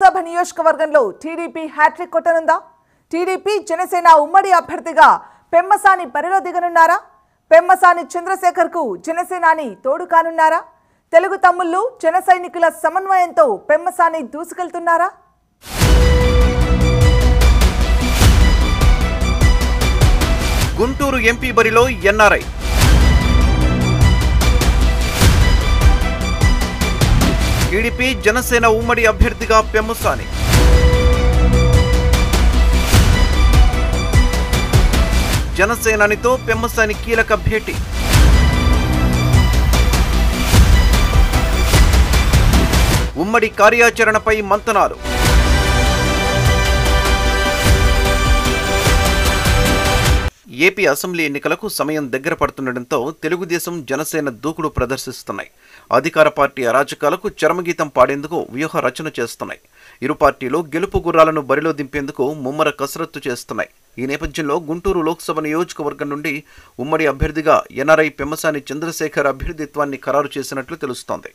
లోక్సభ నియోజకవర్గంలో TDP hattrick కొట్టనుందా TDP Janasena ఉమ్మడి అభ్యర్థిగా పెమ్మసాని బరిలో దిగనున్నారా పెమ్మసాని చంద్రశేఖర్కు జనసేనాని తోడు కానున్నారా తెలుగు తమ్ముళ్ళు జన సైనికుల సమన్వయంతో పెమ్మసాని దూసుకెళ్తున్నారా గుంటూరు ఎంపీ బరిలో ఎన్ఆర్ఐ టీడీపీ జనసేన ఉమ్మడి అభ్యర్థిగా పెమ్మసాని జనసేనానితో పెమ్మసాని కీలక భేటీ ఉమ్మడి కార్యాచరణపై మంతనాలు ఏపీ అసెంబ్లీ ఎన్నికలకు సమయం దగ్గర పడుతుండటంతో తెలుగుదేశం జనసేన దూకుడు ప్రదర్శిస్తున్నాయి అధికార పార్టీ అరాచకాలకు చరమగీతం పాడేందుకు వ్యూహ రచన చేస్తున్నాయి ఇరు పార్టీలు గెలుపు గుర్రాలను బరిలో దింపేందుకు ముమ్మర కసరత్తు చేస్తున్నాయి ఈ నేపథ్యంలో గుంటూరు లోక్సభ నియోజకవర్గం నుండి ఉమ్మడి అభ్యర్థిగా ఎన్ఆర్ఐ పెమ్మసాని చంద్రశేఖర్ అభ్యర్థిత్వాన్ని ఖరారు చేసినట్లు తెలుస్తోంది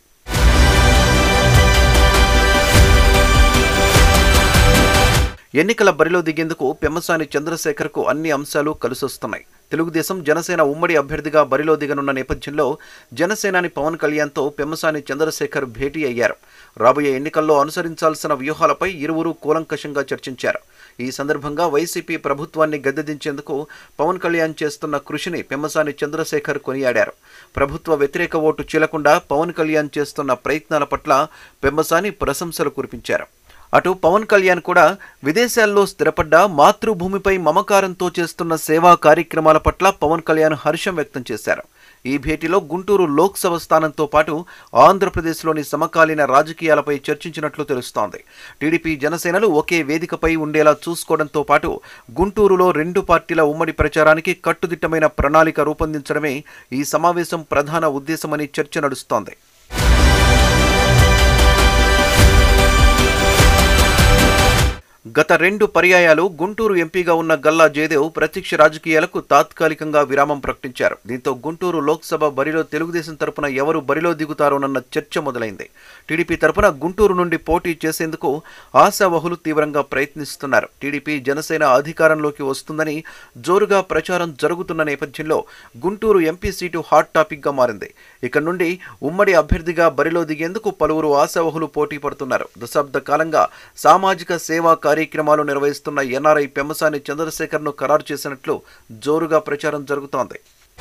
ఎన్నికల బరిలో దిగేందుకు పెమ్మసాని చంద్రశేఖర్కు అన్ని అంశాలు కలిసొస్తున్నాయి తెలుగుదేశం జనసేన ఉమ్మడి అభ్యర్థిగా బరిలో దిగనున్న నేపథ్యంలో జనసేనాని పవన్ కళ్యాణ్తో పెమ్మసాని చంద్రశేఖర్ భేటీ అయ్యారు రాబోయే ఎన్నికల్లో అనుసరించాల్సిన వ్యూహాలపై ఇరువురు కూలంకషంగా చర్చించారు ఈ సందర్భంగా వైసీపీ ప్రభుత్వాన్ని గద్దెదించేందుకు పవన్ కళ్యాణ్ చేస్తున్న కృషిని పెమ్మసాని చంద్రశేఖర్ కొనియాడారు ప్రభుత్వ వ్యతిరేక ఓటు చీలకుండా పవన్ కళ్యాణ్ చేస్తున్న ప్రయత్నాల పట్ల పెమ్మసాని ప్రశంసలు కురిపించారు అటు పవన్ కళ్యాణ్ కూడా విదేశాల్లో స్థిరపడ్డ మాతృభూమిపై మమకారంతో చేస్తున్న సేవా కార్యక్రమాల పట్ల పవన్ కళ్యాణ్ హర్షం వ్యక్తం చేశారు ఈ భేటీలో గుంటూరు లోక్సభ స్థానంతో పాటు ఆంధ్రప్రదేశ్లోని సమకాలీన రాజకీయాలపై చర్చించినట్లు తెలుస్తోంది టీడీపీ జనసేనలు ఒకే వేదికపై ఉండేలా చూసుకోవడంతో పాటు గుంటూరులో రెండు పార్టీల ఉమ్మడి ప్రచారానికి కట్టుదిట్టమైన ప్రణాళిక రూపొందించడమే ఈ సమావేశం ప్రధాన ఉద్దేశమని చర్చ నడుస్తోంది గత రెండు పర్యాయాలు గుంటూరు ఎంపీగా ఉన్న గల్లా జయదేవ్ ప్రత్యక్ష రాజకీయాలకు తాత్కాలికంగా విరామం ప్రకటించారు దీంతో గుంటూరు లోక్సభ బరిలో తెలుగుదేశం తరపున ఎవరు బరిలో దిగుతారోనన్న చర్చ మొదలైంది టీడీపీ తరపున గుంటూరు నుండి పోటీ చేసేందుకు ఆశావహులు తీవ్రంగా ప్రయత్నిస్తున్నారు టీడీపీ జనసేన అధికారంలోకి వస్తుందని జోరుగా ప్రచారం జరుగుతున్న నేపథ్యంలో Guntur MP seat hot topic గా మారింది ఇక నుండి ఉమ్మడి అభ్యర్థిగా బరిలో దిగేందుకు పలువురు ఆశావహులు పోటీ పడుతున్నారు దశాబ్ద కాలంగా సామాజిక సేవా కార్యక్రమాలు నిర్వహిస్తున్న ఎన్ఆర్ఐ పెమ్మసాని చంద్రశేఖర్ను ఖరారు చేసినట్లు జోరుగా ప్రచారం జరుగుతోంది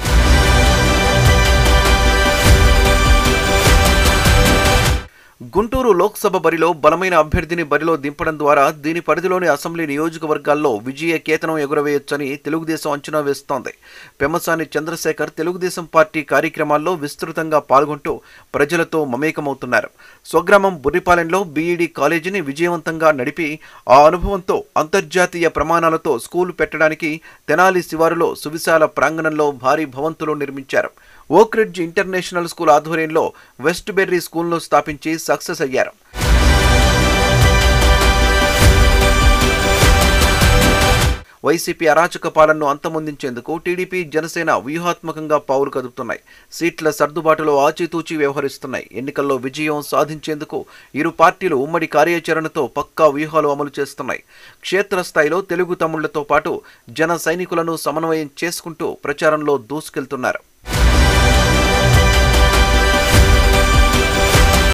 గుంటూరు లోక్సభ బరిలో బలమైన అభ్యర్థిని బరిలో దింపడం ద్వారా దీని పరిధిలోని అసెంబ్లీ నియోజకవర్గాల్లో విజయ కేతనం ఎగురవేయొచ్చని తెలుగుదేశం అంచనా వేస్తోంది పెమ్మసాని చంద్రశేఖర్ తెలుగుదేశం పార్టీ కార్యక్రమాల్లో విస్తృతంగా పాల్గొంటూ ప్రజలతో మమేకమవుతున్నారు స్వగ్రామం బుర్రిపాలెంలో బీఈడీ కాలేజీని విజయవంతంగా నడిపి ఆ అనుభవంతో అంతర్జాతీయ ప్రమాణాలతో స్కూలు పెట్టడానికి తెనాలి శివారులో సువిశాల ప్రాంగణంలో భారీ భవంతులు నిర్మించారు ఓక్రిడ్జ్ ఇంటర్నేషనల్ స్కూల్ ఆధ్వర్యంలో వెస్ట్ బెర్రీ స్కూల్ను స్థాపించి సక్సెస్ అయ్యారు వైసీపీ అరాచక పాలనను అంతమొందించేందుకు టీడీపీ జనసేన వ్యూహాత్మకంగా పావులు కదుపుతున్నాయి సీట్ల సర్దుబాటులో ఆచితూచి వ్యవహరిస్తున్నాయి ఎన్నికల్లో విజయం సాధించేందుకు ఇరు పార్టీలు ఉమ్మడి కార్యాచరణతో పక్కా వ్యూహాలు అమలు చేస్తున్నాయి క్షేత్రస్థాయిలో తెలుగు తమ్ముళ్లతో పాటు జన సైనికులను సమన్వయం చేసుకుంటూ ప్రచారంలో దూసుకెళ్తున్నారు